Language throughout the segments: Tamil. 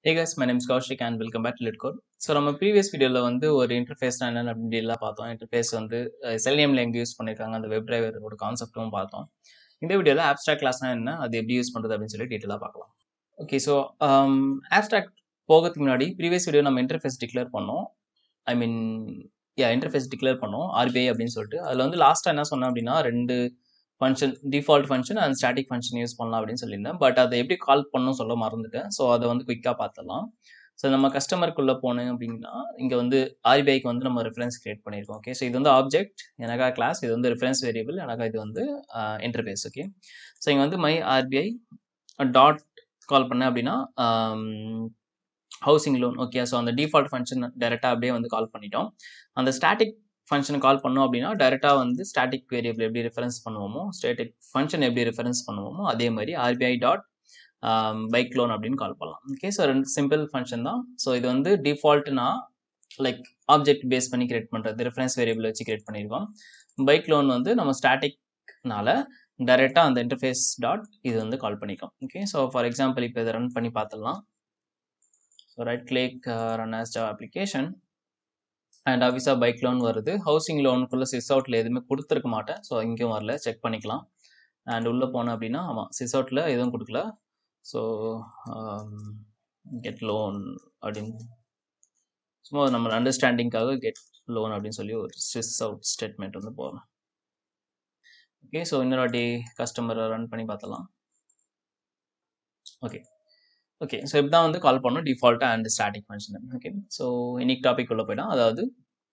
Hey guys, my name is Kaushik and welcome back to LitCode. So நம்ம ப்ரீவியஸ் வீடியோவில் வந்து ஒரு இன்டர்ஃபேஸ் என்னென்னு அப்படி எல்லாம் பார்த்தோம் இன்டர்ஃபேஸ் வந்து செல்னியமில் எங்கே யூஸ் பண்ணியிருக்காங்க அந்த வெப் டிரைவரோட கான்செப்ட்டும் பார்த்தோம் இந்த வீடியோவில் ஆப்ஸ்ட்ராக்ட் கிளாஸ்னா என்ன அது எப்படி யூஸ் பண்ணுறது அப்படின்னு சொல்லி டீட்டெயிலாக பார்க்கலாம் ஓகே ஸோ ஆப்ஸ்ட்ராக்ட் போகிறதுக்கு முன்னாடி ப்ரீவியஸ் வீடியோ நம்ம இன்டர்ஃபேஸ் டிக்ளேர் பண்ணோம் I mean yeah interface declare பண்ணோம் ஆர்பிஐ அப்படின்னு சொல்லிட்டு அதில் வந்து லாஸ்ட்டாக என்ன சொன்னேன் அப்படின்னா ரெண்டு function default function and static function use பண்ணலாம் அப்படின்னு சொல்லியிருந்தேன் பட் அதை எப்படி கால் பண்ணணும் சொல்ல மறந்துட்டேன் ஸோ அதை வந்து குயிக்காக பார்த்துடலாம் ஸோ நம்ம கஸ்டமருக்குள்ளே போனோம் அப்படின்னா இங்கே வந்து ஆர்பிஐக்கு வந்து நம்ம ரெஃபரன்ஸ் கிரியேட் பண்ணியிருக்கோம் ஓகே ஸோ இது வந்து ஆப்ஜெக்ட் எனக்கா கிளாஸ் இது வந்து ரெஃபரன்ஸ் வேரியபிள் எனக்கா இது வந்து இன்டர்ஃபேஸ் ஓகே ஸோ இங்கே வந்து மை ஆர்பிஐ டாட் கால் பண்ணேன் அப்படின்னா ஹவுசிங் லோன் ஓகே ஸோ அந்த டிஃபால்ட் ஃபங்க்ஷன் டேரெக்டாக அப்படியே வந்து கால் பண்ணிட்டோம் அந்த ஸ்டாட்டிக் ஃபங்க்ஷன் கால் பண்ணோம் அப்படின்னா டேரெக்டாக வந்து ஸ்டாட்டிக் வேரியபிள் எப்படி ரெஃபரன்ஸ் பண்ணுவோமோ ஸ்டாட்டிக் ஃபங்க்ஷன் எப்படி ரெஃபரன்ஸ் பண்ணுவோமோ அதே மாதிரி ஆர்பிஐ டாட் பைக் லோன் அப்படின்னு கால் பண்ணலாம் ஓகே ஸோ ரெண்டு சிம்பிள் ஃபங்க்ஷன் தான் ஸோ இது வந்து டிஃபால்ட்னா லைக் ஆப்ஜெக்ட் பேஸ் பண்ணி கிரியேட் பண்ணுறது ரெஃபரன்ஸ் வேரியபிள் வச்சு கிரியேட் பண்ணியிருக்கோம் பைக் லோன் வந்து நம்ம ஸ்டாட்டிக்னால டைரெக்டாக அந்த இன்டர்ஃபேஸ் டாட் இது வந்து கால் பண்ணிக்கலாம் ஓகே ஸோ ஃபார் எக்ஸாம்பிள் இப்போ இதை ரன் பண்ணி பார்த்துடலாம் so right click run as Java application and அவிசா பைக் லோன் வருது ஹவுசிங் லோனுக்குள்ளே சிஸ் அவுட்டில் எதுவுமே கொடுத்துருக்க மாட்டேன் ஸோ இங்கேயும் வரல செக் பண்ணிக்கலாம் அண்ட் உள்ளே போனேன் அப்படின்னா ஆமாம் சிஸ் அவுட்டில் எதுவும் கொடுக்கல ஸோ கெட் லோன் அப்படின்னு சும்மா நம்ம அண்டர்ஸ்டாண்டிங்காக கெட் லோன் அப்படின்னு சொல்லி ஒரு சிஸ் அவுட் ஸ்டேட்மெண்ட் வந்து போகலாம் ஓகே ஸோ இன்னொரு வாட்டி கஸ்டமரை ரன் பண்ணி பார்த்தலாம் ஓகே ஓகே ஸோ இப்படி தான் வந்து கால் பண்ணோம் டிஃபால்ட்டாக and static function okay so இன்னைக்கு டாபிக் உள்ள போயிடும் அதாவது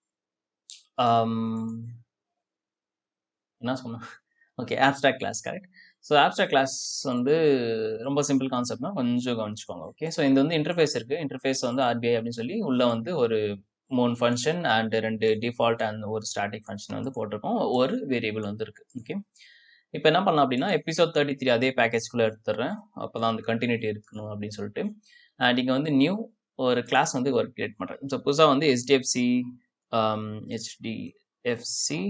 என்ன சொன்னேன் okay abstract class correct so abstract class வந்து ரொம்ப சிம்பிள் கான்செப்ட்னா கொஞ்சம் கவனிச்சுக்கோங்க ஓகே ஸோ இது வந்து இன்டர்ஃபேஸ் இருக்குது இன்டர்ஃபேஸ் வந்து ஆர்பிஐ அப்படின்னு சொல்லி உள்ளே வந்து ஒரு மூணு ஃபங்க்ஷன் அண்ட் ரெண்டு டிஃபால்ட் அண்ட் ஒரு ஸ்டாட்டிக் ஃபங்க்ஷன் வந்து போட்டிருக்கோம் ஒரு வேரியபிள் வந்து இருக்குது ஓகே இப்போ என்ன பண்ணலாம் அப்படின்னா எபிசோட் தேர்ட்டி த்ரீ அதே பேக்கேஜ்குள்ளே எடுத்துடுறேன் அப்போ தான் அந்த கண்டினியூட்டி இருக்கணும் அப்படின்னு சொல்லிட்டு அண்ட் இங்கே வந்து நியூ ஒரு கிளாஸ் வந்து ஒரு கிரியேட் பண்ணுறேன் ஸோ புதுசாக வந்து ஹெச்டிஎஃப்சி ஹெச்டிஎஃப்சி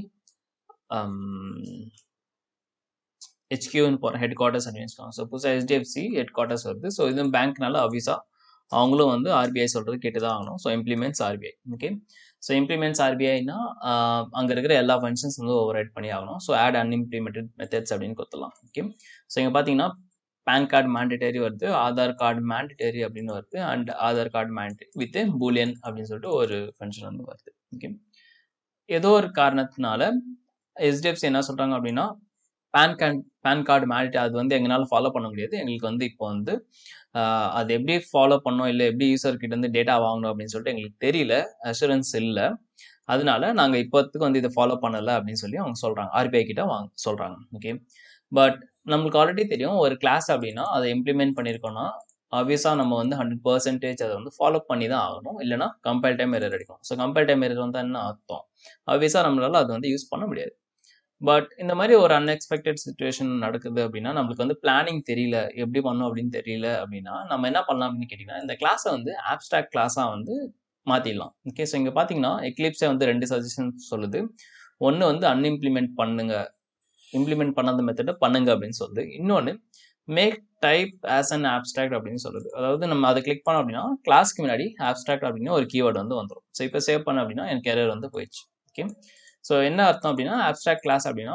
ஹெச்கியூன்னு போகிறேன் ஹெட் குவார்ட்டர்ஸ் அப்படின்னு வச்சுக்கோங்க ஸோ புதுசாக ஹெச்டிஎஃப்சி ஹெட் குவார்ட்டர்ஸ் வருது ஸோ இதுவும் பேங்க்னால அவிசா அவங்களும் வந்து ஆர்பிஐ சொல்கிறது கேட்டு தான் ஆகணும் so implements RBI okay so implements ஆர்பிஐனா அங்கே இருக்கிற எல்லா ஃபங்க்ஷன்ஸ் வந்து ஓவர் ரைட் பண்ணி ஆகணும் ஸோ ஆட் அன்இம்ப்ளிமெண்டட் மெத்தட்ஸ் அப்படின்னு கொடுத்துலாம் ஓகே ஸோ இங்கே பார்த்தீங்கன்னா பேன் கார்டு மேண்டேட்டரி வருது ஆதார் கார்டு மேண்டேட்டரி அப்படின்னு வருது and Aadhaar card mandatory with Boolean அப்படின்னு சொல்லிட்டு ஒரு ஃபங்க்ஷன் வந்து வருது ஓகே ஏதோ ஒரு காரணத்தினால எஸ்டிஎஃப்சி என்ன சொல்கிறாங்க அப்படின்னா PAN card PAN card mandatory அது வந்து எங்களால் ஃபாலோ பண்ண முடியாது எங்களுக்கு வந்து இப்போ வந்து அது எப்படி ஃபாலோ பண்ணோம் இல்லை எப்படி யூசர் கிட்ட இருந்து டேட்டா வாங்கணும் அப்படின்னு சொல்லிட்டு எங்களுக்கு தெரியல அஷூரன்ஸ் இல்லை அதனால நாங்கள் இப்போத்துக்கு வந்து இதை ஃபாலோ பண்ணலை அப்படின்னு சொல்லி அவங்க சொல்கிறாங்க ஆர்பிஐ கிட்ட வாங்க சொல்கிறாங்க ஓகே பட் நம்மளுக்கு ஆல்ரெடி தெரியும் ஒரு கிளாஸ் அப்படின்னா அதை இம்ப்ளிமெண்ட் பண்ணியிருக்கோம்னா ஆப்வியஸாக நம்ம வந்து ஹண்ட்ரட் பர்சன்டேஜ் அதை வந்து ஃபாலோ பண்ணி தான் ஆகணும் இல்லைனா கம்பேர் டைம் எரர் அடிக்கும் ஸோ கம்பேர் டைம் எரர் வந்து என்ன அர்த்தம் ஆப்வியஸாக நம்மளால அதை வந்து யூஸ் பண்ண முடியாது பட் இந்த மாதிரி ஒரு அன்எக்ஸ்பெக்டட் சுச்சுவேஷன் நடக்குது அப்படின்னா நம்மளுக்கு வந்து பிளானிங் தெரியல எப்படி பண்ணும் அப்படின்னு தெரியல அப்படின்னா நம்ம என்ன பண்ணலாம் அப்படின்னு கேட்டிங்கன்னா இந்த கிளாஸை வந்து ஆப்ஸ்ட்ராக்ட் கிளாஸாக வந்து மாற்றிடலாம் ஓகே ஸோ இங்கே பார்த்தீங்கன்னா எக்லிப்ஸே வந்து ரெண்டு சஜஷன் சொல்லுது ஒன்று வந்து அன்இம்ப்ளிமெண்ட் பண்ணுங்க இம்ப்ளிமெண்ட் பண்ணாத மெத்தடை பண்ணுங்க அப்படின்னு சொல்லுது இன்னொன்று make type as an abstract அப்படின்னு சொல்லுது அதாவது நம்ம அதை கிளிக் பண்ணோம் அப்படின்னா கிளாஸ்க்கு முன்னாடி ஆப்ஸ்ட்ராக்ட் அப்படின்னு ஒரு கீவேர்டு வந்து வந்துடும் ஸோ இப்போ சேவ் பண்ண அப்படின்னா எனக்கு எரர் வந்து போயிடுச்சு ஓகே ஸோ என்ன அர்த்தம் அப்படின்னா ஆப்ஸ்ட்ராக்ட் கிளாஸ் அப்படின்னா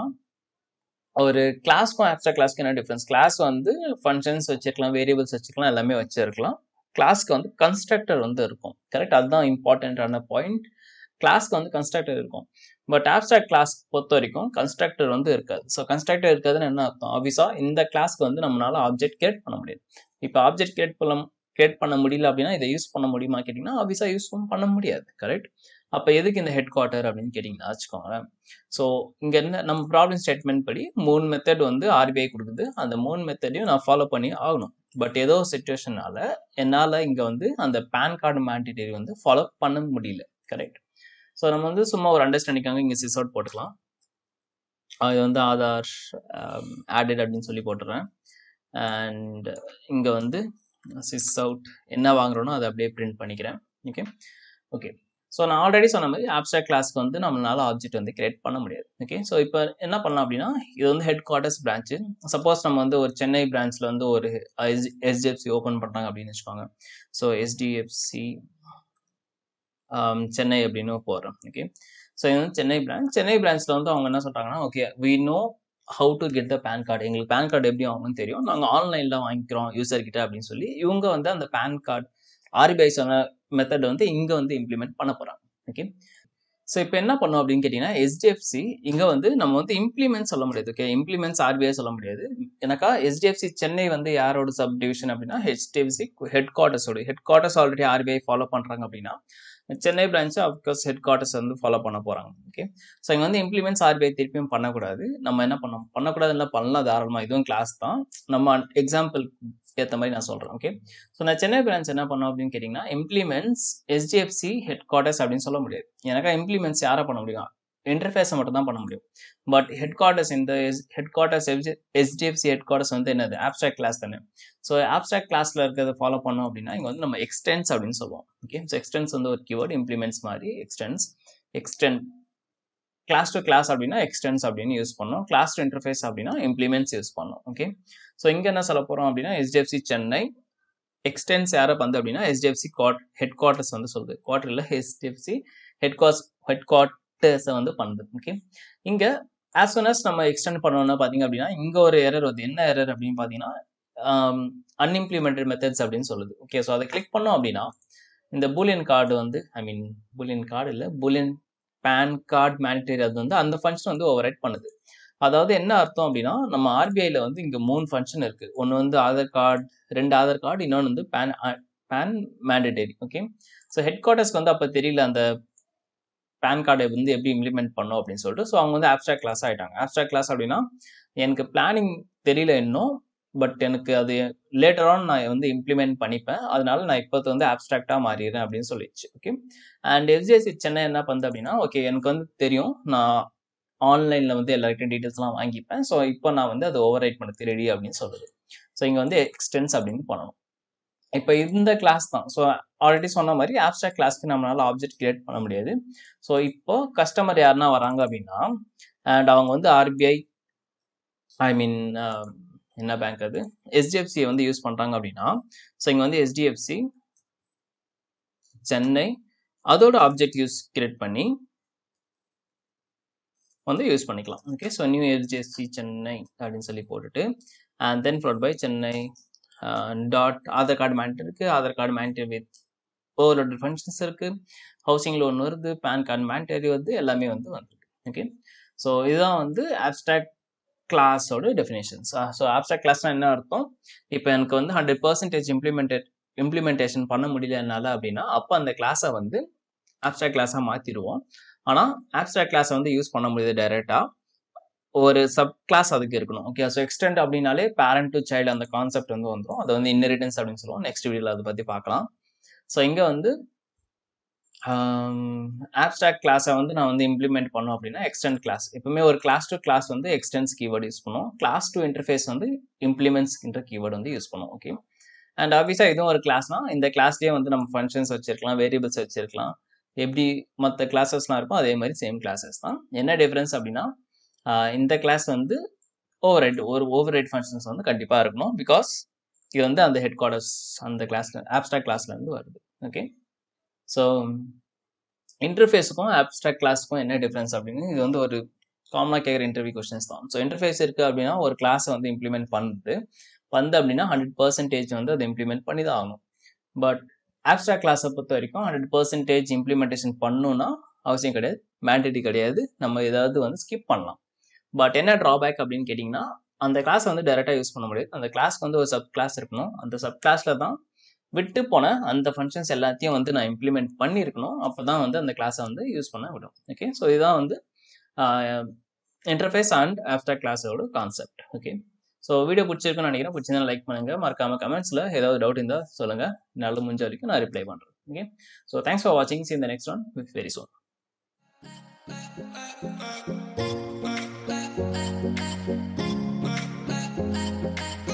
ஒரு கிளாஸ்க்கும் ஆப்ஸ்ட்ராக்ட் கிளாஸ்க்கு என்ன டிஃப்ரென்ஸ் கிளாஸ் வந்து ஃபங்க்ஷன்ஸ் வச்சிருக்கலாம் வேரியபிள்ஸ் வச்சுக்கலாம் எல்லாமே வச்சிருக்கலாம் கிளாஸ்க்கு வந்து கன்ஸ்ட்ரக்டர் வந்து இருக்கும் கரெக்ட் அதுதான் இம்பார்ட்டண்ட்டான பாயிண்ட் கிளாஸ்க்கு வந்து கன்ஸ்ட்ரக்டர் இருக்கும் பட் ஆப்ஸ்ட்ராக்ட் கிளாஸ் பொறுத்த வரைக்கும் கன்ஸ்ட்ரக்டர் வந்து இருக்காது ஸோ கன்ஸ்ட்ரக்டர் இருக்காதுன்னு என்ன அர்த்தம் ஆப்வியஸாக இந்த கிளாஸ்க்கு வந்து நம்மளால ஆப்ஜெக்ட் கிரியேட் பண்ண முடியாது இப்போ ஆப்ஜெக்ட் கிரியேட் பண்ண கிரியேட் பண்ண முடியல அப்படின்னா இதை யூஸ் பண்ண முடியுமா கேட்டிங்கன்னா ஆப்வியஸாக யூஸ் பண்ண முடியாது கரெக்ட் அப்போ எதுக்கு இந்த ஹெட் குவார்ட்டர் அப்படின்னு கேட்டிங்கன்னா வச்சுக்கோங்களேன் ஸோ இங்கே என்ன நம்ம ப்ராப்ளம் ஸ்டேட்மெண்ட் படி மூணு மெத்தட் வந்து ஆர்பிஐ கொடுக்குது அந்த மூணு மெத்தடையும் நான் ஃபாலோ பண்ணி ஆகணும் பட் ஏதோ சுச்சுவேஷனால என்னால் இங்கே வந்து அந்த பேன் கார்டு மேண்டிட்டரி வந்து ஃபாலோ பண்ண முடியல கரெக்ட் ஸோ நம்ம வந்து சும்மா ஒரு அண்டர்ஸ்டாண்டிங்காக இங்கே சிஸ் அவுட் போட்டுக்கலாம் அது வந்து ஆதார் ஆடட் அப்படின்னு சொல்லி போட்டுறேன் அண்ட் இங்கே வந்து சிஸ் அவுட் என்ன வாங்குறோனோ அதை அப்படியே பிரிண்ட் பண்ணிக்கிறேன் ஓகே ஓகே ஸோ நான் ஆல்ரெடி சொன்ன மாதிரி ஆப்ஸ்ட்ராக்ட் கிளாஸ்க்கு வந்து நம்மளால ஆப்ஜெக்ட் வந்து கிரியேட் பண்ண முடியாது ஓகே ஸோ இப்போ என்ன பண்ணலாம் அப்படின்னா இது வந்து ஹெட் குவார்ட்டர்ஸ் பிரான்ச்சு சப்போஸ் நம்ம வந்து ஒரு சென்னை பிரான்ச்சில் வந்து ஒரு எஸ்டிஎஃப்சி ஓப்பன் பண்ணுறாங்க அப்படின்னு வச்சுக்கோங்க ஸோ எஸ்டிஎஃப்சி சென்னை அப்படின்னு போடுறோம் ஓகே ஸோ இது வந்து சென்னை பிரான்ச் சென்னை பிரான்ச்சில் வந்து அவங்க என்ன சொல்கிறாங்கன்னா okay we know how to get the PAN card எங்களுக்கு பேன் கார்டு எப்படி வாங்கணும்னு தெரியும் நாங்கள் ஆன்லைனில் வாங்கிக்கிறோம் யூசர் கிட்ட அப்படின்னு சொல்லி இவங்க வந்து அந்த பேன் கார்டு ஆர்பிஐ சொன்ன மெத்தட் வந்து இங்கே வந்து இம்ப்ளிமெண்ட் பண்ண போகிறாங்க ஓகே ஸோ இப்போ என்ன பண்ணோம் அப்படின்னு கேட்டிங்கன்னா எஸ்டிஎஃப்சி இங்கே வந்து நம்ம வந்து இம்ப்ளிமெண்ட் சொல்ல முடியாது ஓகே இம்ப்ளிமெண்ட்ஸ் ஆர்பிஐ சொல்ல முடியாது எனக்கா எஸ்டிஎஃப்சி சென்னை வந்து யாரோட சப் டிவிஷன் அப்படின்னா ஹெச்டிஎஃப்சி ஹெட் குவார்ட்டர்ஸோட headquarters already RBI follow பண்ணுறாங்க அப்படின்னா Chennai branch of course headquarters வந்து ஃபாலோ பண்ண போகிறாங்க ஓகே ஸோ இங்கே வந்து இம்ப்ளிமெண்ட்ஸ் ஆர்பிஐ திருப்பியும் பண்ணக்கூடாது நம்ம என்ன பண்ணோம் பண்ணக்கூடாது இல்லை பண்ணலாம் தாராளமாக இதுவும் கிளாஸ் தான் நம்ம எக்ஸாம்பிள் ஏற்ற மாதிரி நான் சொல்கிறேன் ஓகே ஸோ நான் சென்னை பிரான்ச் என்ன பண்ணோம் அப்படின்னு கேட்டிங்கன்னா இம்ப்ளிமெண்ட்ஸ் எஸ்டிஎஃப்சி ஹெட் குவார்ட்டர்ஸ் அப்படின்னு சொல்ல முடியாது எனக்கா இம்ப்ளிமெண்ட்ஸ் யாரை பண்ண முடியும் இன்டர்ஃபேஸை மட்டும் தான் பண்ண முடியும் பட் ஹெட் குவார்ட்டர்ஸ் இந்த headquarters HDFC headquarters வந்து என்னது ஆப்ஸ்ட்ராக்ட் கிளாஸ் தானே ஸோ ஆப்ஸ்ட்ராக்ட் கிளாஸில் இருக்கிறத ஃபாலோ பண்ணோம் அப்படின்னா இங்கே வந்து நம்ம எக்ஸ்டென்ஸ் அப்படின்னு சொல்லுவோம் ஓகே ஸோ எக்ஸ்டென்ஸ் வந்து ஒரு கீவேர்ட் இம்ப்ளிமெண்ட்ஸ் மாதிரி extends extend class to class அப்படின்னா எக்ஸ்டென்ஸ் அப்படின்னு யூஸ் பண்ணோம் கிளாஸ் டு இன்டர்ஃபேஸ் அப்படின்னா இம்ப்ளிமெண்ட்ஸ் யூஸ் பண்ணோம் ஓகே ஸோ இங்கே என்ன சொல்ல போகிறோம் அப்படின்னா எஸ்டிஎஃப்சி சென்னை எக்ஸ்டென்ஸ் யாரை வந்து அப்படின்னா எஸ்டிஎஃப்சி குவாட் ஹெட் குவார்ட்டர்ஸ் வந்து சொல்லுது குவார்ட்டரில் எஸ்டிஎஃப்சி ஹெட் குவார்ஸ் ஹெட் குவார்ட்டர்ஸை வந்து பண்ணுது ஓகே இங்கே ஆஸ் soon as நம்ம எக்ஸ்டெண்ட் பண்ணோம்னா பார்த்தீங்க அப்படின்னா இங்கே ஒரு எரர் வருது என்ன எரர் அப்படின்னு பார்த்தீங்கன்னா அன்இம்ப்ளிமெண்டட் மெத்தட்ஸ் அப்படின்னு சொல்லுது ஓகே ஸோ அதை கிளிக் பண்ணோம் அப்படின்னா இந்த பூலியன் கார்டு வந்து ஐ மீன் பூலியன் கார்டு இல்லை பூலியன் பேன் கார்டு மேனிட்டரி அது வந்து அந்த ஃபங்க்ஷன் வந்து ஓவர் பண்ணுது அதாவது என்ன அர்த்தம் அப்படின்னா நம்ம ஆர்பிஐல வந்து இங்கே மூணு ஃபங்க்ஷன் இருக்கு ஒன்று வந்து ஆதார் கார்டு ரெண்டு ஆதார் கார்டு இன்னொன்று வந்து PAN PAN mandatory okay so ஹெட் குவார்ட்டர்ஸ்க்கு வந்து அப்போ தெரியல அந்த பேன் கார்டை வந்து எப்படி இம்ப்ளிமெண்ட் பண்ணோம் அப்படின்னு சொல்லிட்டு ஸோ அவங்க வந்து ஆப்ஸ்ட்ராக்ட் கிளாஸ் ஆகிட்டாங்க ஆப்ஸ்ட்ராக்ட் கிளாஸ் அப்படின்னா எனக்கு பிளானிங் தெரியல இன்னும் பட் எனக்கு அது லேட்டர் ஆன் நான் வந்து இம்ப்ளிமெண்ட் பண்ணிப்பேன் அதனால நான் இப்போ வந்து ஆப்ஸ்ட்ராக்டாக மாறிடுறேன் அப்படின்னு சொல்லிடுச்சு ஓகே அண்ட் எஸ்ஜிஎஸ்சி சென்னை என்ன பண்ணுது அப்படின்னா ஓகே எனக்கு வந்து தெரியும் நான் ஆன்லைனில் வந்து எல்லாருக்கும் டீட்டெயில்ஸ்லாம் வாங்கிப்பேன் ஸோ இப்போ நான் வந்து அதை ஓவர் ரைட் பண்ண ரெடி அப்படின்னு சொல்லுது ஸோ இங்கே வந்து எக்ஸ்டென்ஸ் அப்படின்னு பண்ணணும் இப்போ இந்த கிளாஸ் தான் ஸோ ஆல்ரெடி சொன்ன மாதிரி ஆப்ஸ்ட்ராக்ட் கிளாஸ்க்கு நம்மளால ஆப்ஜெக்ட் கிரியேட் பண்ண முடியாது ஸோ இப்போ கஸ்டமர் யாருன்னா வராங்க அப்படின்னா அண்ட் அவங்க வந்து ஆர்பிஐ ஐ மீன் என்ன பேங்க் அது எஸ்டிஎஃப்சியை வந்து யூஸ் பண்ணுறாங்க அப்படின்னா ஸோ இங்கே வந்து எஸ்டிஎஃப்சி சென்னை அதோட ஆப்ஜெக்ட் யூஸ் கிரியேட் பண்ணி வந்து யூஸ் பண்ணிக்கலாம் okay so new HDFC Chennai அப்படின்னு சொல்லி போட்டுட்டு and then followed by Chennai dot Aadhaar card mandatory இருக்குது Aadhaar card mandatory with over functions இருக்குது ஹவுசிங் லோன் வருது பேன் கார்டு மேண்டரி வந்து எல்லாமே வந்து வந்துருக்கு ஓகே ஸோ இதுதான் வந்து ஆப்ஸ்ட்ராக்ட் கிளாஸோட டெஃபினேஷன்ஸ் ஸோ ஆப்ஸ்ட்ராக்ட் கிளாஸ்னா என்ன அர்த்தம் இப்போ எனக்கு வந்து ஹண்ட்ரட் பர்சன்டேஜ் இம்ப்ளிமெண்டட் இம்ப்ளிமெண்டேஷன் பண்ண முடியல என்னால் அப்படின்னா அப்போ அந்த கிளாஸை வந்து ஆப்ஸ்ட்ராக்ட் கிளாஸாக மாற்றிடுவோம் ஆனால் ஆப்ஸ்ட்ராக்ட் கிளாஸை வந்து யூஸ் பண்ண முடியுது டைரெக்டாக ஒரு சப் கிளாஸ் அதுக்கு இருக்கணும் ஓகே ஸோ எக்ஸ்டெண்ட் அப்படின்னாலே பேரண்ட் டு சைல்டு அந்த கான்செப்ட் வந்து வந்துடும் அது வந்து இன்னெரிட்டன்ஸ் அப்படின்னு சொல்லுவோம் நெக்ஸ்ட் வீடியோவில் அதை பற்றி பார்க்கலாம் ஸோ இங்கே வந்து ஆப்ஸ்ட்ராக்ட் கிளாஸை வந்து நான் வந்து இம்ப்ளிமெண்ட் பண்ணோம் அப்படின்னா எக்ஸ்டெண்ட் கிளாஸ் எப்பவுமே ஒரு கிளாஸ் டு கிளாஸ் வந்து எக்ஸ்டென்ஸ் கீவேர்டு யூஸ் பண்ணுவோம் கிளாஸ் டு இன்டர்ஃபேஸ் வந்து இம்ப்ளிமெண்ட்ஸ்ன்ற கீவேர்டு வந்து யூஸ் பண்ணுவோம் ஓகே அண்ட் ஆஃபீஸாக இதுவும் ஒரு கிளாஸ்னா இந்த கிளாஸ்லேயே வந்து நம்ம ஃபங்க்ஷன்ஸ் வச்சிருக்கலாம் வேரியபிள்ஸ் வச்சிருக்கலாம் எப்படி மற்ற கிளாஸஸ்லாம் இருக்கும் அதே மாதிரி சேம் கிளாஸஸ் தான் என்ன டிஃப்ரென்ஸ் அப்படின்னா இந்த கிளாஸ் வந்து ஓவர் ஹெட் ஒரு ஓவர் ஹெட் ஃபங்க்ஷன்ஸ் வந்து கண்டிப்பாக இருக்கணும் பிகாஸ் இது வந்து அந்த ஹெட் குவார்டர்ஸ் அந்த கிளாஸ்ல ஆப்ஸ்ட்ராக்ட் கிளாஸ்லேருந்து வருது ஓகே ஸோ இன்டர்ஃபேஸுக்கும் ஆப்ஸ்ட்ராக்ட் கிளாஸுக்கும் என்ன டிஃப்ரென்ஸ் அப்படின்னு இது வந்து ஒரு காமனாக கேட்குற இன்டர்வியூ கொஸ்டின்ஸ் தான் ஸோ இன்டர்ஃபேஸ் இருக்குது அப்படின்னா ஒரு கிளாஸை வந்து இம்ப்ளிமெண்ட் பண்ணுது வந்து அப்படின்னா ஹண்ட்ரட் பர்சன்டேஜ் வந்து அதை இம்ப்ளிமெண்ட் பண்ணி தான் ஆகணும் பட் ஆப்ஸ்ட்ராக்ட் கிளாஸை பொறுத்த வரைக்கும் ஹண்ட்ரட் பர்சன்டேஜ் இம்ப்ளிமெண்டேஷன் பண்ணணும்னா அவசியம் கிடையாது மேண்டேட்டி கிடையாது நம்ம ஏதாவது வந்து ஸ்கிப் பண்ணலாம் பட் என்ன ட்ராபேக் அப்படின்னு கேட்டிங்கன்னா அந்த கிளாஸ் வந்து டேரெக்டாக யூஸ் பண்ண முடியாது அந்த கிளாஸ்க்கு வந்து ஒரு சப் கிளாஸ் இருக்கணும் அந்த சப் கிளாஸில் தான் விட்டு போன அந்த ஃபங்க்ஷன்ஸ் எல்லாத்தையும் வந்து நான் இம்ப்ளிமெண்ட் பண்ணியிருக்கணும் அப்போ தான் வந்து அந்த கிளாஸை வந்து யூஸ் பண்ண விடும் ஓகே ஸோ இதுதான் வந்து இன்டர்ஃபேஸ் அண்ட் ஆஃப்டர் கிளாஸோட கான்செப்ட் ஓகே ஸோ வீடியோ பிடிச்சிருக்குன்னு நினைக்கிறேன் பிடிச்சிருந்தா லைக் பண்ணுங்கள் மறக்காம கமெண்ட்ஸில் ஏதாவது டவுட் இருந்தால் சொல்லுங்கள் நல்ல முடிஞ்ச வரைக்கும் நான் ரிப்ளை பண்ணுறேன் ஓகே ஸோ தேங்க்ஸ் ஃபார் வாட்சிங் சி இந்த next one with very soon Thank you.